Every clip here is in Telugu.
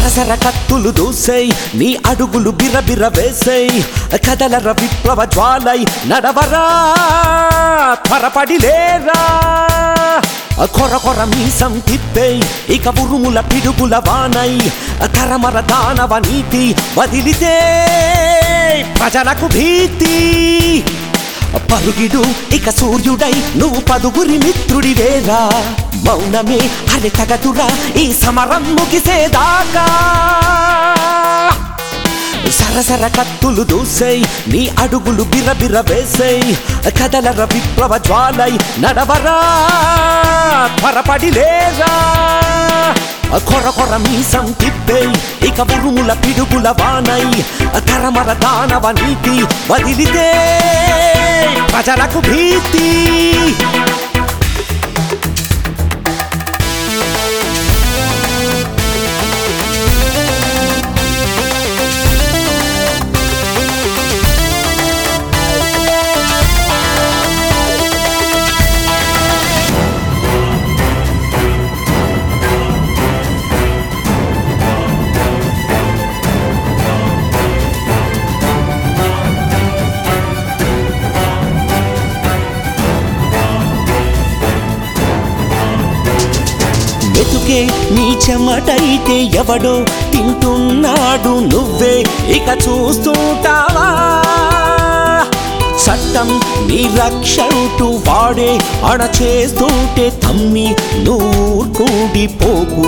సరసర కత్తులు దూసేయ్ నీ అడుగులు బిరబిర వేసేయ్ కదలర విప్లవ జ్వాలై నడవరా త్వరపడి లేరా కొర కొర మీసం తిప్పేయ్ ఇక ఉరుముల పిడుగుల వానై కరమర దానవ నీతి వదిలితే ప్రజలకు భీతి పరుగిడు ఇక సూర్యుడై నువ్వు పదుగురి మిత్రుడివేరా మౌనమే అరే తగదురా ఈ సమరం ముగిసేదాకా సరసర కత్తులు దూసేయ్ నీ అడుగులు బిరబిర వేసేయ్ కదలర విప్లవ జ్వాలై నడవరా త్వరపడి లేరా కొర కొర మీసం తిప్పేయ్ ఇక ఉరుముల పిడుగుల వానై కరమర దానవ నీతి వదిలితే ప్రజలకు భీతి మెతుకే నీ చెమటైతే ఎవడో తింటున్నాడు నువ్వే ఇక చూస్తుంటావా చట్టం నీ రక్షంటూ వాడే అణచేస్తుంటే తమ్మి నువ్వు కూడిపోకు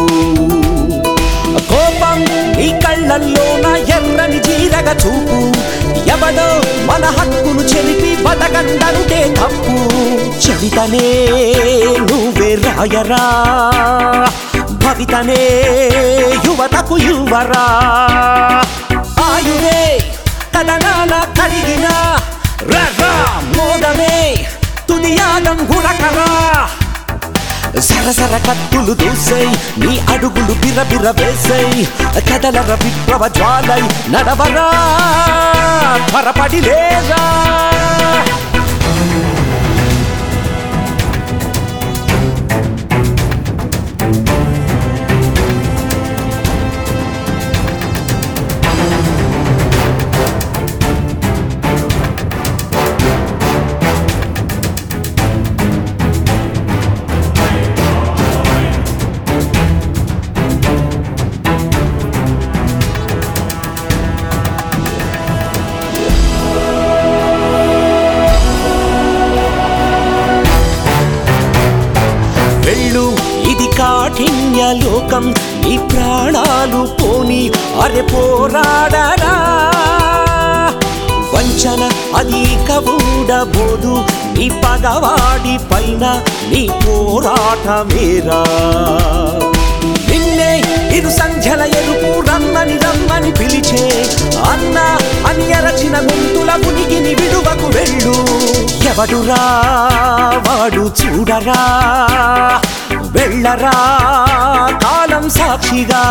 కోపం నీ కళ్ళల్లోన ఎర్రని జీరగ చూపు ఎవడో మన హక్కును చెరిపి బతకండంటే తప్పు చరితనే నువ్వే రాయరా భవితనే యువతకు యువరా ఆయువే కదనాల కడిగిన రర్రా మోదమే తుదియాగం గురకరా సరసర కత్తులు దూసేయ్ నీ అడుగులు బిరబిర వేసేయ్ కదలర విప్లవ జ్వాలై నడవరా త్వరపడి లేరా వెళ్ళు ఇది కాఠిన్య లోకం నీ ప్రాణాలు పోని అరె పోరాడరా వంచన అది కబూడబోదు నీ పగవాడి పైన నీ పోరాటమేరా నిన్నే ఇరు సంధ్యల ఎరుపు రమ్మని రమ్మని పిలిచే అన్న అని అరచిన గొంతుల ఉనికిని విడువకు వెళ్ళు ఎవడురా వాడు చూడరా వెళ్ళరా కాలం సాక్షిగా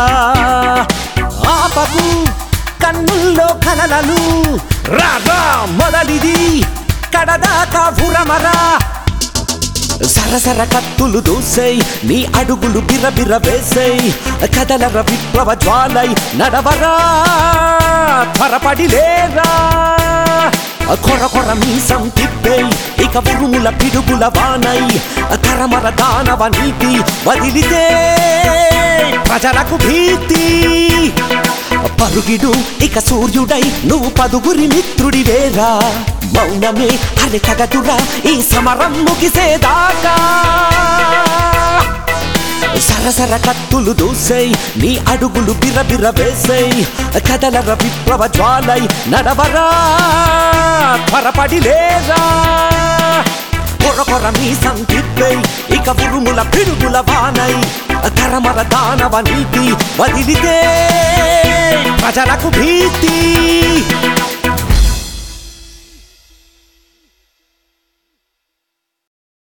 ఆపకు కన్నుల్లో కలలను రాగా మొదలిది కడదాకా భురమరా సరసర కత్తులు దూసేయ్ నీ అడుగులు బిరబిర వేసేయ్ కదలర విప్లవ జ్వాలై నడవరా త్వరపడి లేరా కొర కొర మీసం తిప్పేయ్ ఇక ఉరుముల పిడుగుల వానై కరమర దానవ నీతి వదిలితే ప్రజలకు భీతి పరుగిడు ఇక సూర్యుడై నువ్వు పదుగురి మిత్రుడివేరా మౌనమే అరే తగదురా ఈ సమరం ముగిసేదాకా సరసర కత్తులు దూసేయ్ నీ అడుగులు బిరబిర వేసేయ్ కదలర విప్లవ జ్వాలై నడవరా త్వరపడి లేరా కొర కొర మీసం తిప్పేయ్ ఇక ఉరుముల పిడుగుల వానై కరమర దానవ నీతి వదిలితే ప్రజలకు భీతి